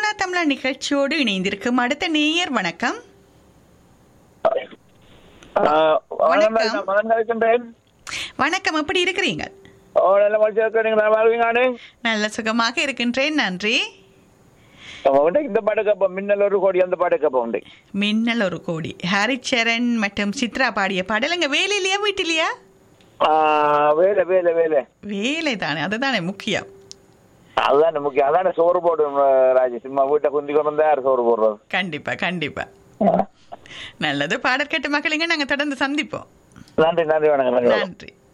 கல்லா தமிழா நிகழ்ச்சியோடு இணைந்திருக்கும் அடுத்த நேயர் வணக்கம் வணக்கம். மகன் இருக்கின்றேன் வணக்கம் எப்படி இருக்கிறீங்க ஓ நல்ல மனுஷன் இருக்க நீங்க நல்லா வாழ்வீங்கானே நல்ல சுகமாக இருக்கின்றேன் நன்றி உண்டு இந்த பாட்டு கேட்போம் மின்னல் ஒரு கோடி அந்த பாட்டு கேட்போம் உண்டு மின்னல் ஒரு கோடி ஹரிச்சரன் மற்றும் சித்ரா பாடிய பாடலுங்க வேலையிலையா வீட்டிலையா ஆ, வேலை வேலை வேலை வேலை தானே அதுதானே முக்கியம் அதுதானே முக்கியம் அதானே சோறு போடும் ராஜி சும்மா வீட்டை குந்தி கொண்டு வந்தா யார் சோறு போடுறது கண்டிப்பா கண்டிப்பா நல்லது பாடல் கேட்டு மக்களுங்க நாங்க தொடர்ந்து சந்திப்போம் நன்றி நன்றி வணக்கம் நன்றி வணக்கம் நன்றி